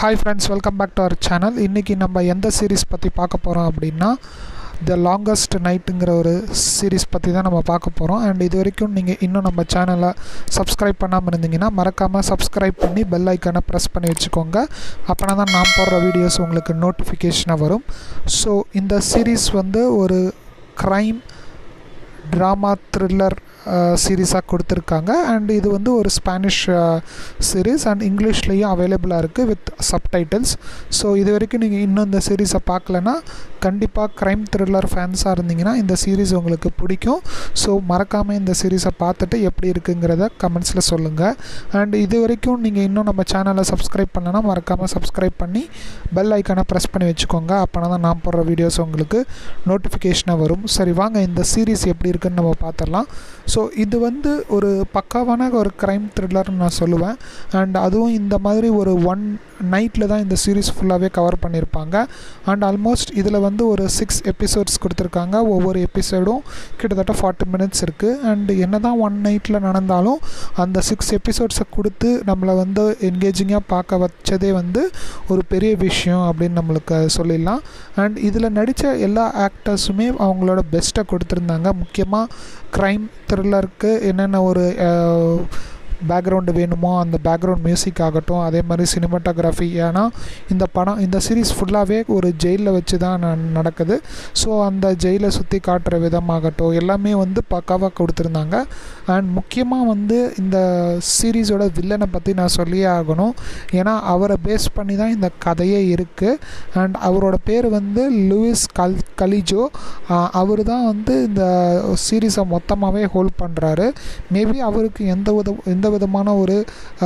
hi friends welcome back to our channel இன்றைக்கி நம்ம எந்த சீரீஸ் பற்றி பார்க்க போகிறோம் அப்படின்னா த லாங்கஸ்ட் நைட்டுங்கிற ஒரு சீரீஸ் பற்றி தான் நம்ம பார்க்க போகிறோம் அண்ட் இது வரைக்கும் நீங்கள் இன்னும் நம்ம சேனலை சப்ஸ்கிரைப் பண்ணாமல் இருந்தீங்கன்னா மறக்காமல் சப்ஸ்கிரைப் பண்ணி பெல் ஐக்கானை ப்ரெஸ் பண்ணி வச்சுக்கோங்க அப்போனா தான் நான் போடுற வீடியோஸ் உங்களுக்கு நோட்டிஃபிகேஷனாக வரும் ஸோ இந்த சீரீஸ் வந்து ஒரு க்ரைம் ட்ராமா த்ரில்லர் சீரீஸாக கொடுத்துருக்காங்க அண்ட் இது வந்து ஒரு ஸ்பானிஷ் சீரீஸ் அண்ட் இங்கிலீஷ்லேயும் அவைலபிளாக இருக்குது வித் சப்டைட்டில்ஸ் ஸோ இது வரைக்கும் நீங்கள் இன்னும் இந்த சீரீஸை பார்க்கலன்னா கண்டிப்பாக க்ரைம் த்ரில்லர் ஃபேன்ஸாக இருந்தீங்கன்னா இந்த சீரீஸ் உங்களுக்கு பிடிக்கும் ஸோ மறக்காமல் இந்த சீரீஸை பார்த்துட்டு எப்படி இருக்குங்கிறத கமெண்ட்ஸில் சொல்லுங்கள் அண்ட் இது வரைக்கும் நீங்கள் இன்னும் நம்ம சேனலை சப்ஸ்கிரைப் பண்ணலன்னா மறக்காமல் சப்ஸ்கிரைப் பண்ணி பெல் ஐக்கானை ப்ரெஸ் பண்ணி வச்சுக்கோங்க அப்போனா தான் நான் போடுற வீடியோஸ் உங்களுக்கு நோட்டிஃபிகேஷனாக வரும் சரி வாங்க இந்த சீரீஸ் எப்படி இருக்குன்னு நம்ம பார்த்துடலாம் ஸோ இது வந்து ஒரு பக்காவான ஒரு க்ரைம் த்ரில்லர்னு நான் சொல்லுவேன் அண்ட் அதுவும் இந்த மாதிரி ஒரு ஒன் நைட்டில் தான் இந்த சீரீஸ் ஃபுல்லாகவே கவர் பண்ணியிருப்பாங்க அண்ட் ஆல்மோஸ்ட் இதில் வந்து ஒரு சிக்ஸ் எபிசோட்ஸ் கொடுத்துருக்காங்க ஒவ்வொரு எபிசோடும் கிட்டத்தட்ட ஃபார்ட்டி மினிட்ஸ் இருக்குது அண்ட் என்ன தான் ஒன் நைட்டில் நடந்தாலும் அந்த சிக்ஸ் எபிசோட்ஸை கொடுத்து நம்மளை வந்து என்கேஜிங்காக பார்க்க வச்சதே வந்து ஒரு பெரிய விஷயம் அப்படின்னு நம்மளுக்கு சொல்லிடலாம் அண்ட் இதில் நடித்த எல்லா ஆக்டர்ஸுமே அவங்களோட பெஸ்ட்டை கொடுத்துருந்தாங்க முக்கியமாக க்ரைம் த்ரில்லருக்கு என்னென்ன ஒரு பேக்ரவுண்டு வேணுமோ அந்த பேக்ரவுண்ட் மியூசிக் ஆகட்டும் அதே மாதிரி சினிமாட்டோகிராஃபி ஏன்னா இந்த படம் இந்த சீரீஸ் ஃபுல்லாகவே ஒரு ஜெயிலில் வச்சு தான் நடக்குது ஸோ அந்த ஜெயிலை சுற்றி காட்டுற விதமாகட்டும் எல்லாமே வந்து பக்காவாக கொடுத்துருந்தாங்க அண்ட் முக்கியமாக வந்து இந்த சீரீஸோட வில்லனை பற்றி நான் சொல்லியே ஆகணும் ஏன்னா அவரை பேஸ் பண்ணி தான் இந்த கதையே இருக்குது அண்ட் அவரோட பேர் வந்து லூயிஸ் கல் கலிஜோ அவர் தான் வந்து இந்த சீரீஸை மொத்தமாகவே ஹோல்ட் பண்ணுறாரு மேபி அவருக்கு எந்த வித எந்த விதமான ஒரு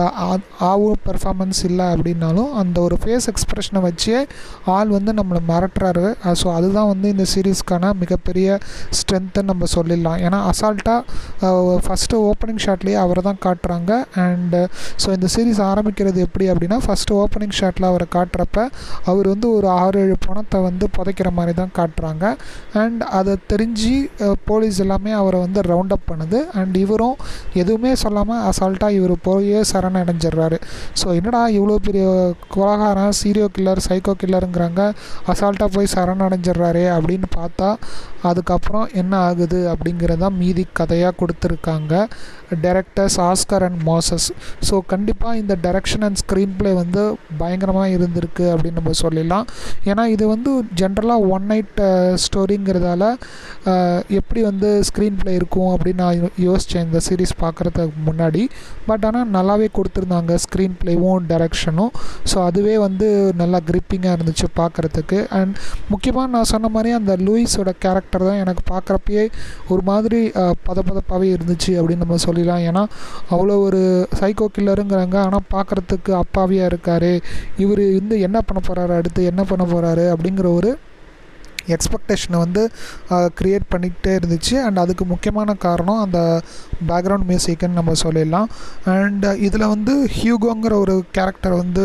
ஆவு பெர்ஃபார்மன்ஸ் இல்லை அப்படின்னாலும் அந்த ஒரு ஃபேஸ் எக்ஸ்ப்ரெஷனை வச்சே ஆள் வந்து நம்மளை மிரட்டுறாரு ஸோ அதுதான் வந்து இந்த சீரீஸ்க்கான மிகப்பெரிய ஸ்ட்ரென்த்துன்னு நம்ம சொல்லிடலாம் ஏன்னா அசால்ட்டாக ஃபஸ்ட்டு ஓப்பனிங் ஷாட்லேயே அவரை தான் காட்டுறாங்க அண்டு ஸோ இந்த சீரீஸ் ஆரம்பிக்கிறது எப்படி அப்படின்னா ஃபஸ்ட்டு ஓப்பனிங் ஷாட்டில் அவரை காட்டுறப்ப அவர் வந்து ஒரு ஆறு ஏழு பணத்தை வந்து புதைக்கிற மாதிரி தான் காட்டுறாங்க அண்ட் அதை தெரிஞ்சு போலீஸ் எல்லாமே அவரை வந்து ரவுண்ட் அப் பண்ணுது அண்ட் இவரும் எதுவுமே சொல்லாமல் அசால்ட்டாக இவர் போயே சரண அடைஞ்சிடுறாரு ஸோ என்னடா இவ்வளோ பெரிய கொலகாரம் சீரியோ கில்லர் சைக்கோ கில்லருங்கிறாங்க அசால்ட்டாக போய் சரண அடைஞ்சிடுறாரே அப்படின்னு பார்த்தா அதுக்கப்புறம் என்ன ஆகுது அப்படிங்கிறதான் மீதி கதையாக கொடுத்துருக்காங்க directors Oscar and masses so கண்டிப்பாக இந்த டைரக்ஷன் அண்ட் ஸ்க்ரீன் ப்ளே வந்து பயங்கரமாக இருந்திருக்கு அப்படின்னு நம்ம சொல்லிடலாம் ஏன்னா இது வந்து ஜென்ரலாக ஒன் நைட் ஸ்டோரிங்கிறதால எப்படி வந்து ஸ்க்ரீன் ப்ளே இருக்கும் அப்படின்னு நான் யோசித்தேன் இந்த சீரீஸ் பார்க்குறதுக்கு முன்னாடி பட் ஆனால் நல்லாவே கொடுத்துருந்தாங்க ஸ்க்ரீன் ப்ளேவும் டைரக்ஷனும் ஸோ அதுவே வந்து நல்லா கிரிப்பிங்காக இருந்துச்சு பார்க்குறதுக்கு அண்ட் முக்கியமாக நான் சொன்ன மாதிரி அந்த லூயிஸோட கேரக்டர் தான் எனக்கு பார்க்குறப்பயே ஒரு மாதிரி பதப்பதப்பாகவே இருந்துச்சு அப்படின்னு நம்ம சொல்லிடலாம் ஏன்னா அவ்வளோ ஒரு சைக்கோ கில்லருங்கிறாங்க ஆனால் பார்க்குறதுக்கு அப்பாவியாக இருக்கார் இவர் வந்து என்ன பண்ண போகிறாரு அடுத்து என்ன பண்ண போகிறாரு அப்படிங்கிற ஒரு எக்ஸ்பெக்டேஷனை வந்து க்ரியேட் பண்ணிக்கிட்டே இருந்துச்சு அண்ட் அதுக்கு முக்கியமான காரணம் அந்த பேக்ரவுண்ட் மியூசிக்குன்னு நம்ம சொல்லிடலாம் அண்ட் இதில் வந்து ஹியூகோங்கிற ஒரு கேரக்டர் வந்து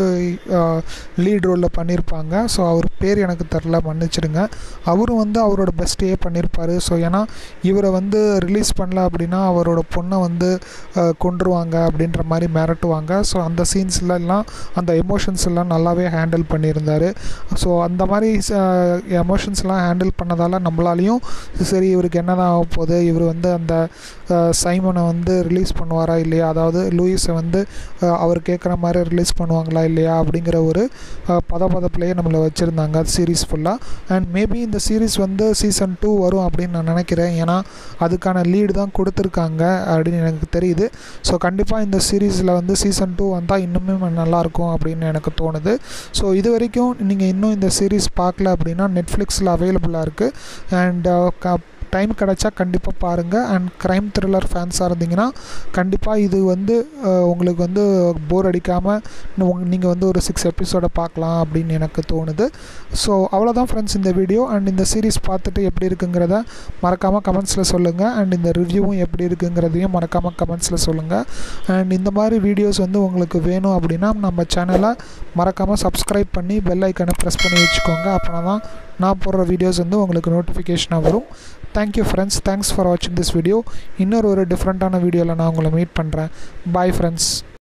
லீட் ரோலில் பண்ணியிருப்பாங்க ஸோ அவர் பேர் எனக்கு தெரில மன்னிச்சிடுங்க அவரும் வந்து அவரோட பெஸ்ட்டையே பண்ணியிருப்பார் ஸோ ஏன்னா இவரை வந்து ரிலீஸ் பண்ணல அப்படின்னா அவரோட பொண்ணை வந்து கொண்டுருவாங்க அப்படின்ற மாதிரி மிரட்டுவாங்க ஸோ அந்த சீன்ஸ்லாம் அந்த எமோஷன்ஸ் எல்லாம் நல்லாவே ஹேண்டில் பண்ணியிருந்தார் ஸோ அந்த மாதிரி எமோஷன்ஸ்லாம் எல்லாம் ஹேண்டில் பண்ணதால் நம்மளாலையும் சரி இவருக்கு என்ன தான் ஆக போகுது இவர் வந்து அந்த சைமனை வந்து ரிலீஸ் பண்ணுவாரா இல்லையா அதாவது லூயிஸை வந்து அவர் கேட்குற மாதிரி ரிலீஸ் பண்ணுவாங்களா இல்லையா அப்படிங்கிற ஒரு பதப்பதப்பிலேயே நம்மளை வச்சுருந்தாங்க சீரீஸ் ஃபுல்லாக அண்ட் மேபி இந்த சீரீஸ் வந்து சீசன் டூ வரும் அப்படின்னு நான் நினைக்கிறேன் ஏன்னா அதுக்கான லீடு தான் கொடுத்துருக்காங்க அப்படின்னு எனக்கு தெரியுது ஸோ கண்டிப்பாக இந்த சீரீஸில் வந்து சீசன் டூ வந்தால் இன்னுமே நல்லாயிருக்கும் அப்படின்னு எனக்கு தோணுது ஸோ இது வரைக்கும் நீங்கள் இன்னும் இந்த சீரீஸ் பார்க்கல அப்படின்னா நெட்ஃப்ளிக்ஸில் அவைலபிளாக இருக்குது அண்ட் டைம் கிடச்சா கண்டிப்பாக பாருங்கள் அண்ட் க்ரைம் த்ரில்லர் ஃபேன்ஸாக இருந்தீங்கன்னா கண்டிப்பாக இது வந்து உங்களுக்கு வந்து போர் அடிக்காமல் நீங்கள் வந்து ஒரு சிக்ஸ் எபிசோடை பார்க்கலாம் அப்படின்னு எனக்கு தோணுது ஸோ அவ்வளோதான் ஃப்ரெண்ட்ஸ் இந்த வீடியோ அண்ட் இந்த சீரீஸ் பார்த்துட்டு எப்படி இருக்குங்கிறத மறக்காமல் கமெண்ட்ஸில் சொல்லுங்கள் அண்ட் இந்த ரிவ்யூவும் எப்படி இருக்குங்கிறதையும் மறக்காமல் கமெண்ட்ஸில் சொல்லுங்கள் அண்ட் இந்த மாதிரி வீடியோஸ் வந்து உங்களுக்கு வேணும் அப்படின்னா நம்ம சேனலை மறக்காமல் சப்ஸ்கிரைப் பண்ணி பெல் ஐக்கனை ப்ரெஸ் பண்ணி வச்சுக்கோங்க அப்படின்னா தான் நான் போடுற வீடியோஸ் வந்து உங்களுக்கு நோட்டிஃபிகேஷனாக வரும் தேங்க்யூ ஃப்ரெண்ட்ஸ் தேங்க்ஸ் ஃபார் வாட்சிங் திஸ் வீடியோ இன்னொரு ஒரு டிஃப்ரெண்ட்டான வீடியோவில் நான் உங்களை மீட் பண்ணுறேன் பாய் ஃப்ரெண்ட்ஸ்